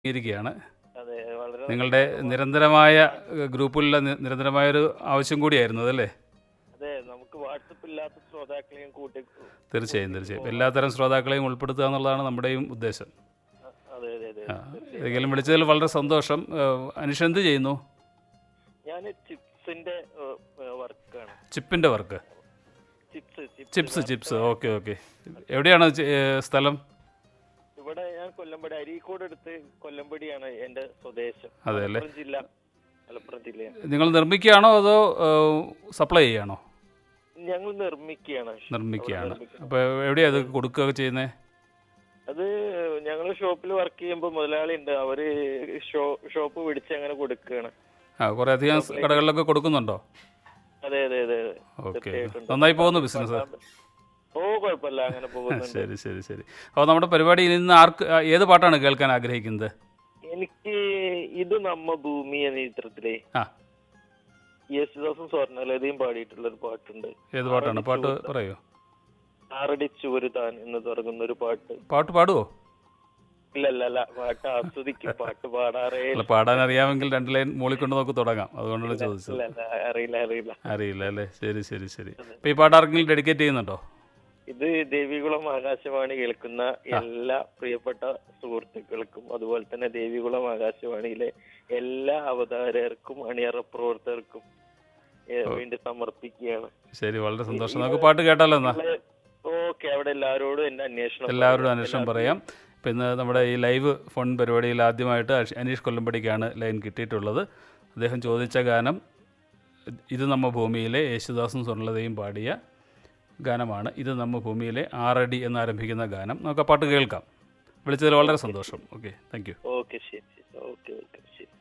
ഇരിക്കുകയാണ് അതെ വളരെ നിങ്ങളുടെ നിരന്തരമായ ഏഹ്, ഗ്രൂപ്പിലുള്ള നി- നിരന്തരമായൊരു ആവശ്യം കൂടിയായിരുന്നു അതല്ലേ അതെ നമുക്ക് വാട്സപ്പ് ഇല്ലാത്ത ശ്രോതാക്കളെയും കൂട്ടി തീർച്ചയായും തീർച്ചയായും എല്ലാത്തരം ശ്രോതാക്കളെയും ഉൾപ്പെടുത്തുക എന്നുള്ളതാണ് നമ്മുടെയും ഉദ്ദേശം അ- അതെ അതെ അതെ ആ, ഏതെങ്കിലും വിളിച്ചതിൽ വളരെ സന്തോഷം ഏഹ്, അനീഷ് എന്ത് ചെയ്യുന്നു ഞാൻ ചിപ്സിന്റെ വർക്കാണ് ചിപ്പിൻ്റെ work chips chips chips okay okay എവിടെയാണ് ചി- ഏഹ്, സ്ഥലം ഇവിടെ ഞാൻ കൊല്ലമ്പടി അരീക്കോട് എടുത്ത് കൊല്ലമ്പടിയാണ് എന്റെ സ്വദേശം അതെ അല്ലേ മലപ്പുറം ജില്ല മലപ്പുറം ജില്ലയാണ് നിങ്ങൾ നിർമ്മിക്കുകയാണോ അതോ സപ്ലൈ ചെയ്യുകയാണോ ഞങ്ങൾ നിർമ്മിക്കുകയാണ് നിർമ്മിക്കുകയാണ് അപ്പോൾ എവിടെയാണ് അത് കൊടുക്കുകയൊക്കെ ചെയ്യുന്നത് അത് ഞങ്ങൾ ഷോപ്പിൽ വർക്ക് ചെയ്യുമ്പോൾ മുതലാളി ഉണ്ട് അവര് ഷോ ഷോപ്പ് പിടിച്ച് അങ്ങനെ കൊടുക്കുകയാണ് ആ കുറേ അധികം സ് കടകളിലൊക്കെ കൊടുക്കുന്നുണ്ടോ അതെ അതെ അതെ അതെ ഓക്കെ തീർച്ചയായിട്ടും. നന്നായി പോകുന്നു ബിസിനസ് ഓ കുഴപ്പമില്ല അങ്ങനെ പോകുന്നുണ്ട് ശരി ശരി ശരി അപ്പോൾ നമ്മുടെ പരിപാടിയിൽ ഇന്ന് ആർക്ക് ആ, ഏത് പാട്ടാണ് കേൾക്കാൻ ആഗ്രഹിക്കുന്നത് എനിക്ക് ഇത് നമ്മ ഭൂമി എന്ന ചിത്രത്തിലെ ആ യേശുദാസും സ്വർണ്ണലതയും പാടിയിട്ടുള്ള ഒരു പാട്ടുണ്ട് ഏത് പാട്ടാണ് പാട്ട് പറയൂ ആറടി ചുവര് താൻ എന്ന് തുടങ്ങുന്ന ഒരു പാട്ട് പാട്ട് പാടുവോ ഇല്ല ഇല്ല അല്ല പാട്ട് ആസ്വദിക്കും പാട്ട് പാടാറേ അല്ല പാടാൻ അറിയാമെങ്കിൽ രണ്ട് ലൈൻ മുകളിൽ കൊണ്ട് നമുക്ക് തുടങ്ങാം അതുകൊണ്ടാണ് ചോദിച്ചത് ഇല്ല ഇല്ല അറിയില്ല അറിയില്ല അറിയില്ല അല്ലേ ശരി ശരി ശരി അപ്പോൾ ഈ പാട്ട് ആർക്കെങ്കിലും ഡെഡിക്കേറ്റ് ചെയ്യുന്നുണ്ടോ ഇത് ദേവികുളം ആകാശവാണി കേൾക്കുന്ന എല്ലാ പ്രിയപ്പെട്ട സുഹൃത്തുക്കൾക്കും അതുപോലെ തന്നെ ദേവികുളം ആകാശവാണിയിലെ എല്ലാ അവതാരകർക്കും അണിയറ പ്രവർത്തകർക്കും ഏ, വേണ്ടി സമർപ്പിക്കുകയാണ് ശരി വളരെ സന്തോഷം നമുക്ക് പാട്ട് കേട്ടാലോ എന്നാ ഓക്കെ അവിടെ എല്ലാവരോടും എന്റെ അന്വേഷണം എല്ലാവരോടും അന്വേഷണം പറയാം ഇപ്പം ഇന്ന് നമ്മുടെ ഈ ലൈവ് ഫോൺ പരിപാടിയിൽ ആദ്യമായിട്ട് അഷ്- അനീഷ് കൊല്ലമ്പടിക്കാണ് ലൈൻ കിട്ടിയിട്ടുള്ളത് അദ്ദേഹം ചോദിച്ച ഗാനം ഇത് നമ്മ ഭൂമിയിലെ യേശുദാസും സ്വർണ്ണലതയും പാടിയ ഗാനമാണ് ഇത് നമ്മ ഭൂമിയിലെ ആറടി എന്നാരംഭിക്കുന്ന ഗാനം നമുക്ക് ആ പാട്ട് കേൾക്കാം വിളിച്ചതിൽ വളരെ സന്തോഷം ഓക്കെ താങ്ക് യു ഓക്കെ ശരി ശരി ഓക്കെ ഓക്കെ ശരി